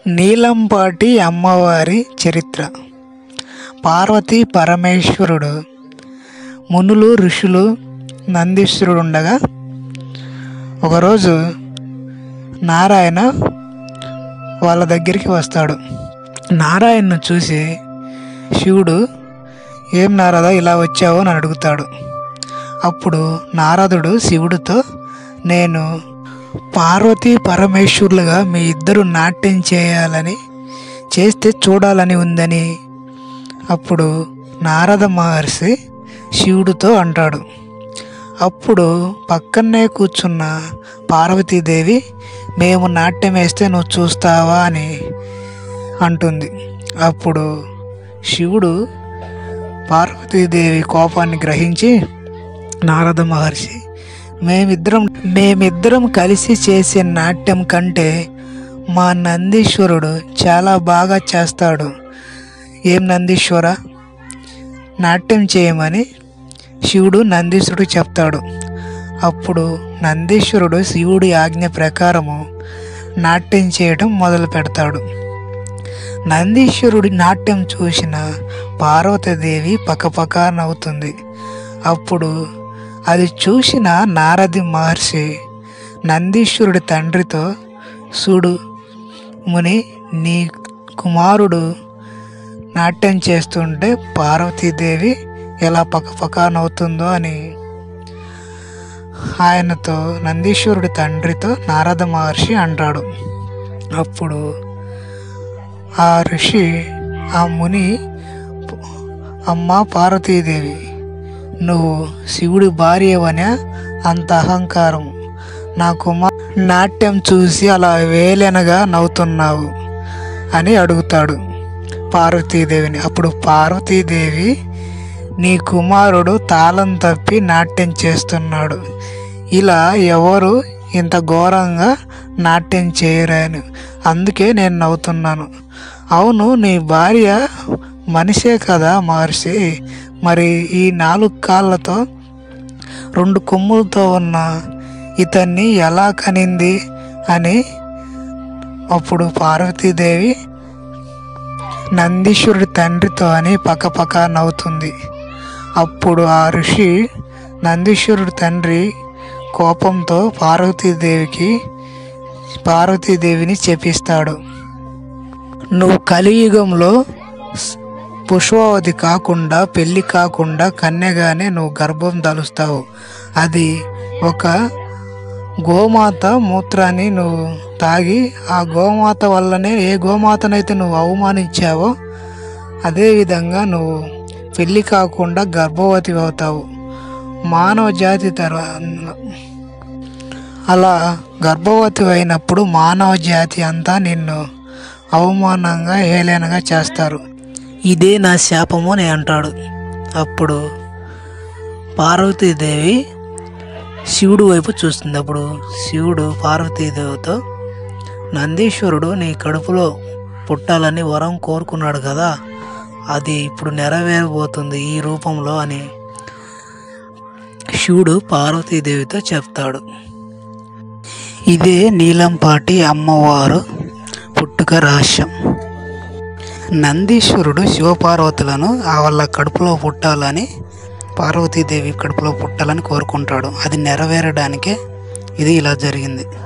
నీలంపాటి అమ్మవారి చరిత్ర పార్వతీ పరమేశ్వరుడు మునులు ఋషులు నందీశ్వరుడు ఉండగా ఒకరోజు నారాయణ వాళ్ళ దగ్గరికి వస్తాడు నారాయణను చూసి శివుడు ఏం నారద ఇలా వచ్చావు అని అడుగుతాడు అప్పుడు నారదుడు శివుడితో నేను పార్వతీ పరమేశ్వరులుగా మీ ఇద్దరు నాట్యం చేయాలని చేస్తే చూడాలని ఉందని అప్పుడు నారద మహర్షి శివుడితో అంటాడు అప్పుడు పక్కనే కూర్చున్న పార్వతీదేవి మేము నాట్యం వేస్తే నువ్వు చూస్తావా అని అంటుంది అప్పుడు శివుడు పార్వతీదేవి కోపాన్ని గ్రహించి నారద మహర్షి మేమిద్దరం మేమిద్దరం కలిసి చేసే నాట్యం కంటే మా నందీశ్వరుడు చాలా బాగా చేస్తాడు ఏం నందీశ్వర నాట్యం చేయమని శివుడు నందీశ్వరుడు చెప్తాడు అప్పుడు నందీశ్వరుడు శివుడి ఆజ్ఞ ప్రకారము నాట్యం చేయడం మొదలు పెడతాడు నందీశ్వరుడి నాట్యం చూసిన పార్వతీదేవి పకపక నవ్వుతుంది అప్పుడు అది చూసిన నారది మహర్షి నందీశ్వరుడి తండ్రితో చూడు ముని నీ కుమారుడు నాట్యం చేస్తుంటే పార్వతీదేవి ఎలా పకపక నవ్వుతుందో అని ఆయనతో నందీశ్వరుడి తండ్రితో నారద మహర్షి అంటాడు అప్పుడు ఆ ఋషి ఆ ముని అమ్మ పార్వతీదేవి నువ్వు శివుడి భార్యవనే అంత అహంకారం నా కుమార్ నాట్యం చూసి అలా వేలెనగా నవ్వుతున్నావు అని అడుగుతాడు పార్వతీదేవిని అప్పుడు పార్వతీదేవి నీ కుమారుడు తాళం తప్పి నాట్యం చేస్తున్నాడు ఇలా ఎవరు ఇంత ఘోరంగా నాట్యం చేయరాను అందుకే నేను నవ్వుతున్నాను అవును నీ భార్య మనిషే కదా మహర్షి మరి ఈ నాలుగు కాళ్ళతో రెండు కొమ్ములతో ఉన్న ఇతన్ని ఎలా కనింది అని అప్పుడు పార్వతీదేవి నందీశ్వరుడి తండ్రితో అని పక్కపక్క నవ్వుతుంది అప్పుడు ఆ ఋషి నందీశ్వరుడి తండ్రి కోపంతో పార్వతీదేవికి పార్వతీదేవిని చెప్పిస్తాడు నువ్వు కలియుగంలో స్- పుష్పవతి కాకుండా పెళ్ళి కాకుండా కన్యగానే నువ్వు గర్భం దలుస్తావు అది ఒక గోమాత మూత్రాన్ని నువ్వు తాగి ఆ గోమాత వల్లనే ఏ గోమాతనైతే నువ్వు అవమానించావో అదేవిధంగా నువ్వు పెళ్ళి కాకుండా గర్భవతి అవుతావు మానవ జాతి తర అలా గర్భవతి అయినప్పుడు మానవ జాతి అంతా నిన్ను అవమానంగా హేళనగా చేస్తారు ఇదే నా శాపము అని అంటాడు అప్పుడు పార్వతీదేవి శివుడు వైపు చూస్తుంది అప్పుడు శివుడు పార్వతీదేవితో నందీశ్వరుడు నీ కడుపులో పుట్టాలని వరం కోరుకున్నాడు కదా అది ఇప్పుడు నెరవేరబోతుంది ఈ రూపంలో అని శివుడు పార్వతీదేవితో చెప్తాడు ఇదే నీలంపాటి అమ్మవారు పుట్టుక రహస్యం నందీశ్వరుడు శివపార్వతులను ఆ వాళ్ళ కడుపులో పుట్టాలని పార్వతీదేవి కడుపులో పుట్టాలని కోరుకుంటాడు అది నెరవేరడానికే ఇది ఇలా జరిగింది